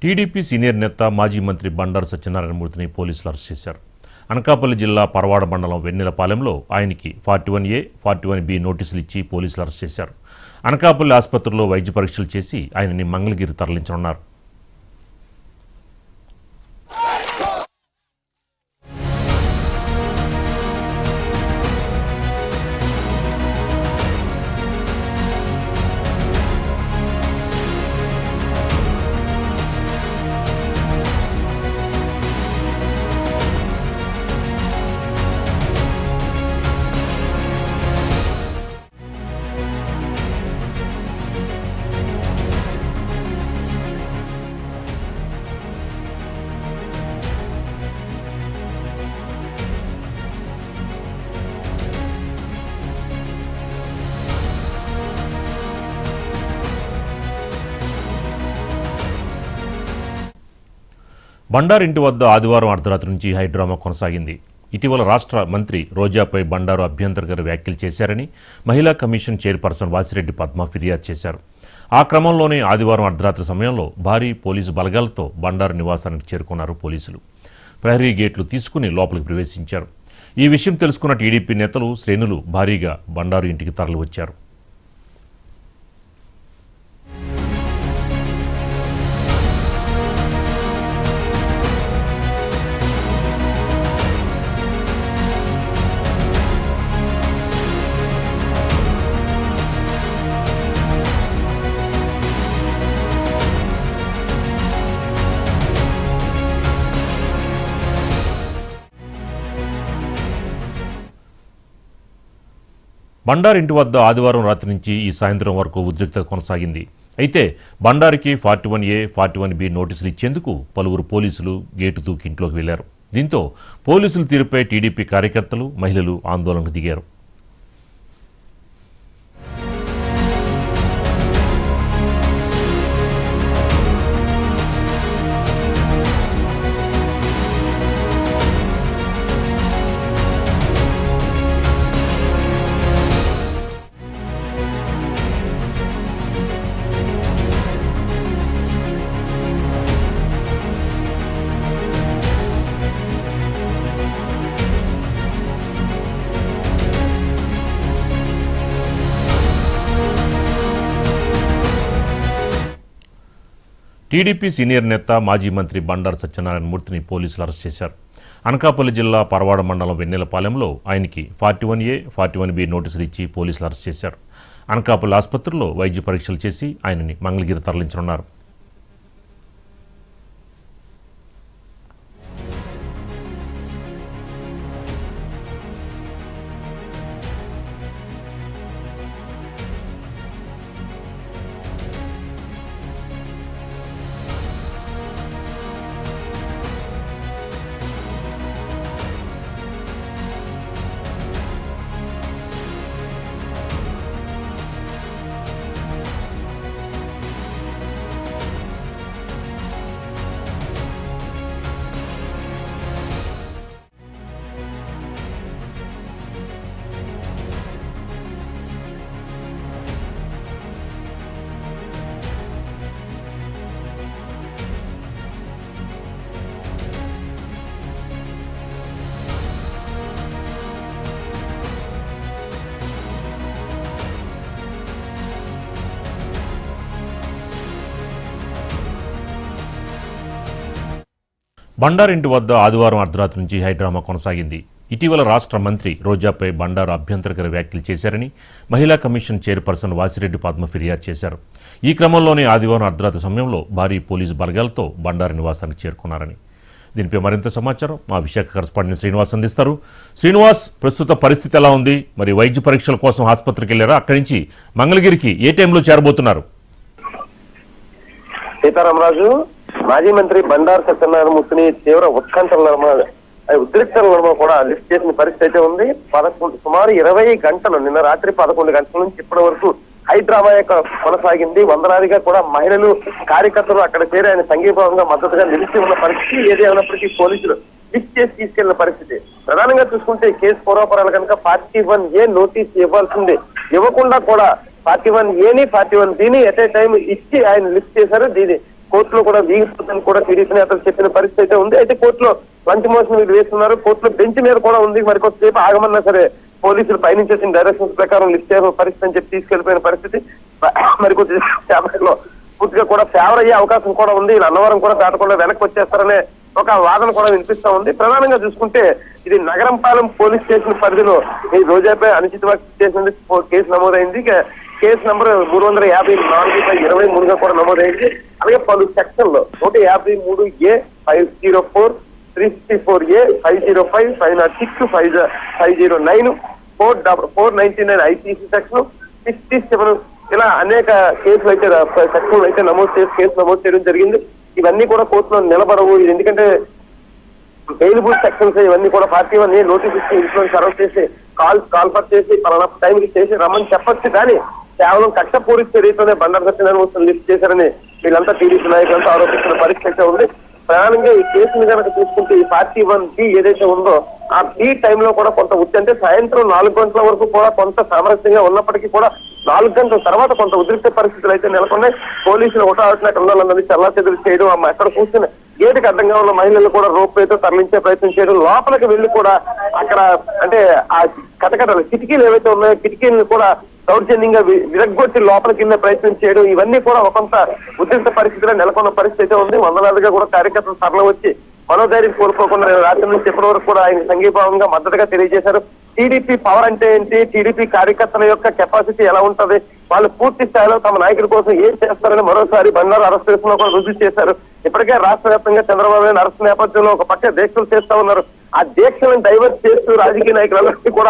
TDP senior నేత మాజీ మంత్రి బండారు సత్యనారాయణమూర్తిని పోలీసులు అరెస్ట్ చేశారు అనకాపల్లి జిల్లా పరవాడ మండలం వెన్నెలపాలెంలో ఆయనకి forty one A forty one B నోటీసులు ఇచ్చి పోలీసులు అరెస్ట్ చేశారు అనకాపల్లి ఆసుపత్రిలో వైద్య పరీక్షలు చేసి ఆయనని మంగళగిరి తరలించనున్నారు బండారింటి వద్ద ఆదివారం అర్ధరాత్రి నుంచి హైడ్రామా కొనసాగింది ఇటీవల రాష్ట్ర మంత్రి రోజాపై బండారు అభ్యంతరకర వ్యాఖ్యలు చేశారని మహిళా కమిషన్ చైర్పర్సన్ వాసిరెడ్డి పద్మ ఫిర్యాదు చేశారు ఆ క్రమంలోనే ఆదివారం అర్ధరాత్రి సమయంలో భారీ పోలీసు బలగాలతో బండారు నివాసానికి చేరుకున్నారు పోలీసులు ప్రహరీ గేట్లు తీసుకుని లోపలికి ప్రవేశించారు ఈ విషయం తెలుసుకున్న టీడీపీ నేతలు శ్రేణులు భారీగా బండారు ఇంటికి తరలివచ్చారు బండారింటి వద్ద ఆదివారం రాత్రి నుంచి ఈ సాయంత్రం వరకు ఉద్రిక్తత కొనసాగింది అయితే బండారికి forty one A forty one B నోటీసులు ఇచ్చేందుకు పలువురు పోలీసులు గేటు దూకి ఇంట్లోకి వెళ్లారు దీంతో పోలీసుల తీరుపై టీడీపీ కార్యకర్తలు మహిళలు ఆందోళనకు దిగారు టీడీపీ సీనియర్ నేత మాజీ మంత్రి బండారు సత్యనారాయణ మూర్తిని పోలీసులు అరెస్ట్ చేశారు అనకాపల్లి జిల్లా పరవాడ మండలం వెన్నెలపాలెంలో ఆయనకి forty one A forty one B నోటీసులు ఇచ్చి పోలీసులు అరెస్ట్ చేశారు అనకాపల్లి ఆసుపత్రిలో వైద్య పరీక్షలు చేసి ఆయనని మంగళగిరి తరలించనున్నారు బండారింటి వద్ద ఆదివారం అర్ధరాత్రి నుంచి హైడ్రామా కొనసాగింది ఇటీవల రాష్ట్ర మంత్రి రోజాపై బండారు అభ్యంతరకర వ్యాఖ్యలు చేశారని మహిళా కమిషన్ చైర్పర్సన్ వాసిరెడ్డి పద్మ ఫిర్యాదు చేశారు ఈ క్రమంలోనే ఆదివారం అర్ధరాత్రి సమయంలో భారీ పోలీసు బలగాలతో బండారు నివాసానికి చేరుకున్నారని దీనిపై మరింత సమాచారం మా విశాఖ కరస్పాండెంట్ శ్రీనివాస్ అందిస్తారు శ్రీనివాస్ ప్రస్తుత పరిస్థితి ఎలా ఉంది మరి వైద్య పరీక్షల కోసం ఆసుపత్రికి వెళ్ళారా అక్కడి నుంచి మంగళగిరికి ఏ టైంలో చేరబోతున్నారు సీతారామరాజు మాజీ మంత్రి బండారు సత్యనారాయణమూర్తిని తీవ్ర ఉత్కంఠల నడుమ ఆ ఉద్రిక్తల నడుమ కూడా లిఫ్ట్ చేసిన పరిస్థితి అయితే ఉంది పదకొండు సుమారు ఇరవై గంటలు నిన్న రాత్రి పదకొండు గంటల నుంచి ఇప్పటి వరకు హైడ్రామా యొక్క కొనసాగింది వందలాదిగా కూడా మహిళలు కార్యకర్తలు అక్కడ చేరి ఆయన సంఘీభావంగా మద్దతుగా నిలిచి ఉన్న పరిస్థితి ఏది అయినప్పటికీ పోలీసులు లిఫ్ట్ చేసి తీసుకెళ్లిన పరిస్థితి ప్రధానంగా చూసుకుంటే ఈ కేసు పూర్వపరాలు కనుక ఫార్టీ వన్ ఏ నోటీస్ ఇవ్వాల్సింది ఇవ్వకుండా కూడా ఫార్టీ వన్ ఏని ఫార్టీ వన్ బిని ఎట్ ఏ టైం ఇచ్చి ఆయన లిఫ్ట్ చేశారు దీని కోర్టులో కూడా వీగిపోతుందని కూడా టీడీపీ నేతలు చెప్పిన పరిస్థితి అయితే ఉంది అయితే కోర్టులో లంచ్ మోషన్ వీళ్ళు వేస్తున్నారు కోర్టులో బెంచ్ మీద కూడా ఉంది మరి కొద్దిసేపు ఆగమన్నా సరే పోలీసులు పైనుంచి వచ్చిన డైరెక్షన్స్ ప్రకారం లిఫ్ట్ చేసిన పరిస్థితి అని చెప్పి తీసుకెళ్లిపోయిన పరిస్థితి మరి కొద్ది సేపట్లో పూర్తిగా కూడా ఫేవర్ అయ్యే అవకాశం కూడా ఉంది వీళ్ళు అన్నవరం కూడా దాటకుండా వెనక్కి వచ్చేస్తారనే ఒక వాదన కూడా వినిపిస్తా ఉంది ప్రధానంగా చూసుకుంటే ఇది నగరంపాలెం పోలీస్ స్టేషన్ పరిధిలో ఈ రోజాపై అనుచిత వ్యాఖ్యలు చేసినందుకు కేసు నమోదైంది ఇక కేసు నంబర్ మూడు వందల యాభై నాలుగు బై ఇరవై మూడుగా కూడా నమోదైంది అలాగే పలు సెక్షన్ లో నూట యాభై మూడు A five zero four three sixty four A five zero five five nought six five five zero nine four double four ninety nine IPC section sixty seven ఇలా అనేక కేసులు అయితే సెక్షన్ అయితే నమోదు చేసి కేసు నమోదు చేయడం జరిగింది ఇవన్నీ కూడా కోర్టులో నిలబడవు ఇది ఎందుకంటే బెయిలబుల్ సెక్షన్స్ ఇవన్నీ కూడా పార్టీ వన్ నోటీస్ ఇచ్చి ఇంట్లో సర్వ్ చేసి కాల్ కాల్పర్ చేసి పలానా టైంకి చేసి రమ్మని చెప్పొచ్చు కానీ కేవలం కక్ష పూరిత చర్యతోనే బండారు సత్యనారాయణ లిఫ్ట్ చేశారని వీళ్ళంతా టీడీపీ నాయకులంతా ఆరోపిస్తున్న పరిస్థితి అయితే ఉంది ప్రధానంగా ఈ కేసుని కనుక చూసుకుంటే ఈ పార్టీ వన్ బి ఏదైతే ఉందో ఆ బి టైంలో కూడా కొంత ఉత్తి అంటే సాయంత్రం నాలుగు గంటల వరకు కూడా కొంత సామరస్యంగా ఉన్నప్పటికీ కూడా నాలుగు గంటల తర్వాత కొంత ఉద్రిక్త పరిస్థితులు అయితే నెలకొన్నాయి పోలీసులు ఒకటాడుతున్న కళ్ళందరినీ చల్లా చెదురు చేయడం అమ్మ ఎక్కడ కూర్చుని గేటుకి అడ్డంగా ఉన్న మహిళలు కూడా రోప్ అయితే తరలించే ప్రయత్నం చేయడం లోపలికి వెళ్ళి కూడా అక్కడ అంటే ఆ కటకటలు కిటికీలు ఏవైతే ఉన్నాయో కిటికీలను కూడా దౌర్జన్యంగా వి- విరగ్గొట్టి లోపలికి వెళ్ళే ప్రయత్నం చేయడం ఇవన్నీ కూడా ఒకంత ఉద్రిక్త పరిస్థితిలో నెలకొన్న పరిస్థితి అయితే ఉంది వందలాదిగా కూడా కార్యకర్తలు తరలి వచ్చి మనోధైర్యం కోల్పోకుండా రాత్రి నుంచి ఇప్పటి వరకు కూడా ఆయన సంఘీభావంగా మద్దతుగా తెలియజేశారు టీడీపీ పవర్ అంటే ఏంటి టీడీపీ కార్యకర్తల యొక్క కెపాసిటీ ఎలా ఉంటది వాళ్ళు పూర్తి స్థాయిలో తమ నాయకుల కోసం ఏం చేస్తారని మరోసారి బండారు అరెస్ట్ చేస్తున్నా కూడా రుజువు చేశారు ఇప్పటికే రాష్ట్ర వ్యాప్తంగా చంద్రబాబు నాయుడు అరెస్ట్ నేపథ్యంలో ఒక పక్క దీక్షలు చేస్తా ఉన్నారు ఆ దీక్షలను డైవర్ట్ చేస్తూ రాజకీయ నాయకులందరికీ కూడా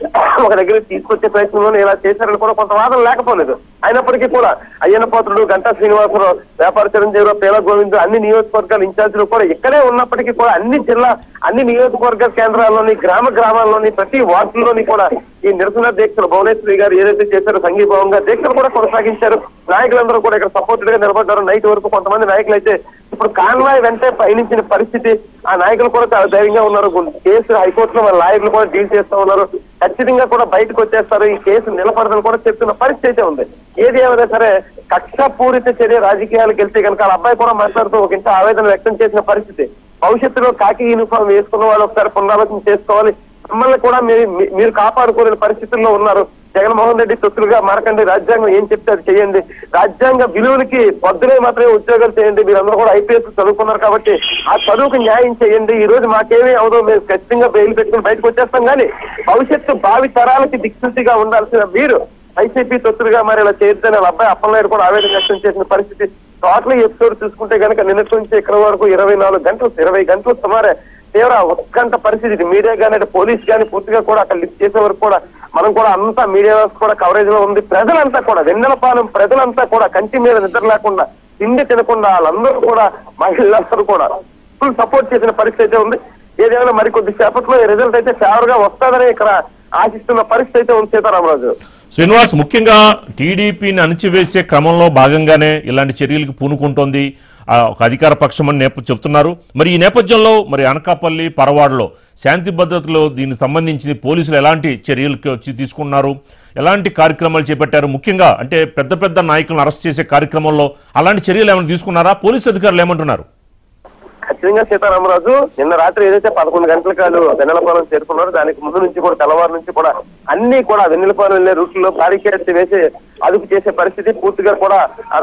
ఒక దగ్గర తీసుకొచ్చే ప్రయత్నంలో ఇలా చేశారని కూడా కొంత వాదన లేకపోలేదు అయినప్పటికీ కూడా అయ్యన్న పాత్రుడు గంటా శ్రీనివాసరావు వ్యాపార చిరంజీవిరావు పేల గోవింద్ అన్ని నియోజకవర్గాల ఇన్ఛార్జీలు కూడా ఇక్కడే ఉన్నప్పటికీ కూడా అన్ని జిల్లా అన్ని నియోజకవర్గ కేంద్రాల్లోని గ్రామ గ్రామాల్లోని ప్రతి వార్డుల్లోని కూడా ఈ నిరసన దీక్షలు భువనేశ్వరి గారు ఏదైతే చేశారో సంఘీభావంగా దీక్షలు కూడా కొనసాగించారు నాయకులందరూ కూడా ఇక్కడ సపోర్టెడ్ గా నిలబడ్డారు నైట్ వరకు కొంతమంది నాయకులు అయితే ఇప్పుడు కాన్వాయ్ వెంటే పయనించిన పరిస్థితి ఆ నాయకులు కూడా చాలా ధైర్యంగా ఉన్నారు కేసు హైకోర్టులో వాళ్ళ లాయర్లు కూడా డీల్ చేస్తా ఉన్నారు ఖచ్చితంగా కూడా బయటకు వచ్చేస్తారు ఈ కేసు నిలబడదని కూడా చెప్తున్న పరిస్థితి అయితే ఉంది ఏది ఏమైనా సరే కక్ష పూరిత చర్య రాజకీయాలకు వెళ్తే కనుక వాళ్ళ అబ్బాయి కూడా మాట్లాడుతూ ఒక ఇంత ఆవేదన వ్యక్తం చేసిన పరిస్థితి భవిష్యత్తులో కాకి యూనిఫామ్ వేసుకున్న వాళ్ళు ఒకసారి పునరాలోచన చేసుకోవాలి మిమ్మల్ని కూడా మీ- మీ- మీరు కాపాడుకోలేని పరిస్థితుల్లో ఉన్నారు జగన్మోహన్ రెడ్డి తొత్తులుగా మారకండి రాజ్యాంగం ఏం చెప్తే అది చేయండి రాజ్యాంగ విలువలకి పొద్దునే మాత్రమే ఉద్యోగాలు చేయండి మీరందరూ కూడా ఐపీఎస్ చదువుకున్నారు కాబట్టి ఆ చదువుకు న్యాయం చేయండి ఈ రోజు మాకేమీ అవదో మేము ఖచ్చితంగా బెయిల్ పెట్టుకుని బయటకు వచ్చేస్తాం కానీ భవిష్యత్తు భావి తరాలకి దిక్సూచిగా ఉండాల్సిన మీరు వైసీపీ తొత్తులుగా మరి ఇలా చేయొద్దని వాళ్ళ అబ్బాయి అప్పలనాయుడు కూడా ఆవేదన వ్యక్తం చేసిన పరిస్థితి టోటల్ ఎపిసోడ్ చూసుకుంటే కనుక నిన్నటి నుంచి ఇక్కడ వరకు ఇరవై నాలుగు గంటలు ఇరవై గంటలు సుమారే తీవ్ర ఉత్కంఠ పరిస్థితి ఇది మీడియా కానీ అంటే పోలీస్ కానీ పూర్తిగా కూడా అక్కడ లిఫ్ట్ చేసే వరకు కూడా మనం కూడా అంతా మీడియా వ్యవస్థ కూడా కవరేజ్ లో ఉంది ప్రజలంతా కూడా వెన్నెలపాలెం ప్రజలంతా కూడా కంటి మీద నిద్ర లేకుండా తిండి తినకుండా వాళ్ళందరూ కూడా మహిళలందరూ కూడా ఫుల్ సపోర్ట్ చేసిన పరిస్థితి అయితే ఉంది ఏదైనా మరి కొద్ది సేపట్లో ఈ రిజల్ట్ అయితే ఫేవర్ గా వస్తుందని ఇక్కడ ఆశిస్తున్న పరిస్థితి అయితే ఉంది సీతారామరాజు శ్రీనివాస్ ముఖ్యంగా టీడీపీని అణిచివేసే క్రమంలో భాగంగానే ఇలాంటి చర్యలకు పూనుకుంటోంది ఆ, ఒక అధికార పక్షం అని నేప చెప్తున్నారు మరి ఈ నేపథ్యంలో మరి అనకాపల్లి పరవాడలో శాంతి భద్రతలో దీనికి సంబంధించి పోలీసులు ఎలాంటి చర్యలకు వచ్చి తీసుకున్నారు ఎలాంటి కార్యక్రమాలు చేపట్టారు ముఖ్యంగా అంటే పెద్ద పెద్ద నాయకులను అరెస్ట్ చేసే కార్యక్రమంలో అలాంటి చర్యలు ఏమైనా తీసుకున్నారా పోలీసు అధికారులు ఏమంటున్నారు ఖచ్చితంగా సీతారామరాజు నిన్న రాత్రి ఏదైతే పదకొండు గంటలకు వాళ్ళు వెన్నెలపాలెం చేరుకున్నారో దానికి ముందు నుంచి కూడా తెల్లవారు నుంచి కూడా అన్ని కూడా వెన్నెలపాలెం వెళ్లే రూట్లో బ్యారికేడ్స్ వేసి అదుపు చేసే పరిస్థితి పూర్తిగా కూడా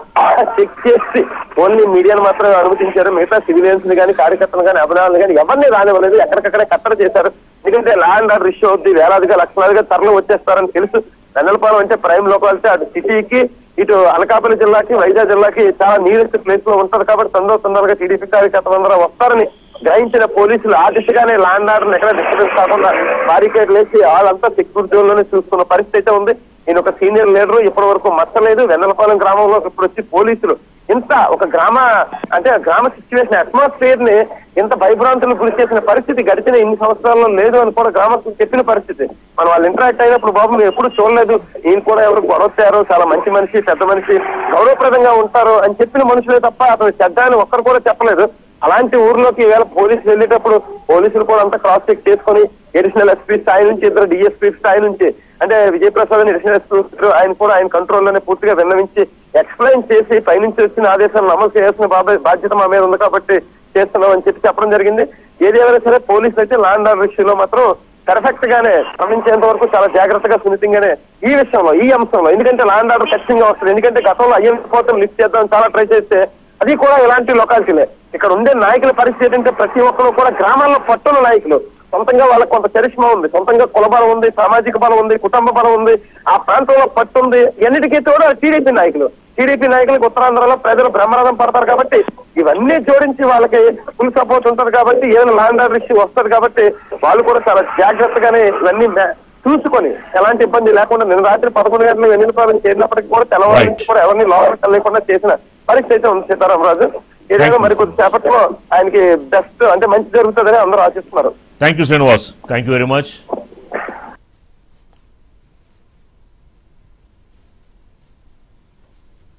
చెక్ చేసి ఓన్లీ మీడియాను మాత్రమే అనుమతించారు మిగతా సివిలియన్స్ ని కానీ కార్యకర్తలు కానీ అభిమానులు కానీ ఎవరిని రానివ్వలేదు ఎక్కడికక్కడే కట్టడి చేశారు ఎందుకంటే ల్యాండ్ ఆర్డర్ ఇష్యూ అవుద్ది వేలాదిగా లక్షలాదిగా తరలి వచ్చేస్తారని తెలుసు వెన్నెలపాలెం అంటే ప్రైమ్ లోకాలిటీ అటు సిటీకి ఇటు అనకాపల్లి జిల్లాకి వైజాగ్ జిల్లాకి చాలా నీరెస్ట్ ప్లేస్ లో ఉంటది కాబట్టి తొందర తొందరగా టీడీపీ కార్యకర్తలందరూ వస్తారని గ్రహించిన పోలీసులు ఆ దిశగానే ల్యాండ్ ఆర్డర్ ఎక్కడ డిస్టర్బెన్స్ కాకుండా బారికేడ్ లేచి వాళ్ళంతా సెక్యూరిటీ జోన్లోనే చూసుకున్న పరిస్థితి అయితే ఉంది ఈయన ఒక సీనియర్ లీడర్ ఇప్పటి వరకు మచ్చలేదు వెన్నెలపాలెం గ్రామంలో ఇప్పుడు వచ్చి పోలీసులు ఇంత ఒక గ్రామ అంటే ఆ గ్రామ సిచ్యువేషన్ అట్మాస్ఫియర్ ని ఇంత భయభ్రాంతులు గురి చేసిన పరిస్థితి గడిచిన ఇన్ని సంవత్సరాల్లో లేదు అని కూడా గ్రామస్తులు చెప్పిన పరిస్థితి మనం వాళ్ళు ఇంటరాక్ట్ అయినప్పుడు బాబు మేము ఎప్పుడు చూడలేదు ఈయన కూడా ఎవరు గొడవచ్చారు చాలా మంచి మనిషి పెద్ద మనిషి గౌరవప్రదంగా ఉంటారు అని చెప్పిన మనుషులే తప్ప అతను చెడ్డ అని ఒక్కరు కూడా చెప్పలేదు అలాంటి ఊర్లోకి ఈవేళ పోలీసులు వెళ్ళేటప్పుడు పోలీసులు కూడా అంతా క్రాస్ చెక్ చేసుకొని అడిషనల్ ఎస్పీ స్థాయి నుంచి ఇద్దరు డిఎస్పీ స్థాయి నుంచి అంటే విజయప్రసాద్ అని అడిషనల్ ఎస్పీ ఆయన కూడా ఆయన కంట్రోల్లోనే పూర్తిగా విన్నవించి ఎక్స్ప్లెయిన్ చేసి పైనుంచి వచ్చిన ఆదేశాలను అమలు చేయాల్సిన బాబా- బాధ్యత మా మీద ఉంది కాబట్టి చేస్తున్నాం అని చెప్పి చెప్పడం జరిగింది ఏదేమైనా సరే పోలీసులు అయితే లాండ్ ఆర్డర్ విషయంలో మాత్రం పర్ఫెక్ట్ గానే స్పందించేంత వరకు చాలా జాగ్రత్తగా సున్నితంగానే ఈ విషయంలో ఈ అంశంలో ఎందుకంటే లాండ్ ఆర్డర్ ఖచ్చితంగా వస్తుంది ఎందుకంటే గతంలో అయ్యన్ పోతం లిఫ్ట్ చేద్దాం చాలా ట్రై చేస్తే అది కూడా ఇలాంటి లొకాలిటీలే ఇక్కడ ఉండే నాయకుల పరిస్థితి ఏంటంటే ప్రతి ఒక్కరు కూడా గ్రామాల్లో పట్టున్న నాయకులు సొంతంగా వాళ్ళకి కొంత చరిష్మా ఉంది సొంతంగా కుల బలం ఉంది సామాజిక బలం ఉంది కుటుంబ బలం ఉంది ఆ ప్రాంతంలో పట్టు ఉంది ఎన్నిటికీ తోడు టీడీపీ నాయకులు టీడీపీ నాయకులకు ఉత్తరాంధ్రలో ప్రజలు బ్రహ్మరథం పడతారు కాబట్టి ఇవన్నీ జోడించి వాళ్ళకి ఫుల్ సపోర్ట్ ఉంటది కాబట్టి ఏదైనా లాండ్ ఆర్డర్ ఇష్యూ వస్తుంది కాబట్టి వాళ్ళు కూడా చాలా జాగ్రత్తగానే ఇవన్నీ మే- చూసుకొని ఎలాంటి ఇబ్బంది లేకుండా నిన్న రాత్రి పదకొండు గంటలు వెన్నుపాలన చేసినప్పటికీ కూడా తెల్లవారు Right. నుంచి కూడా ఎవరిని లోపలికి లేకుండా చేసిన పరిస్థితి అయితే ఉంది సీతారామరాజు ఏదైనా Thank you. మరి కొద్దిసేపట్లో ఆయనకి బెస్ట్ అంటే మంచి జరుగుతుందని అందరూ ఆశిస్తున్నారు thank you Srinivas thank you very much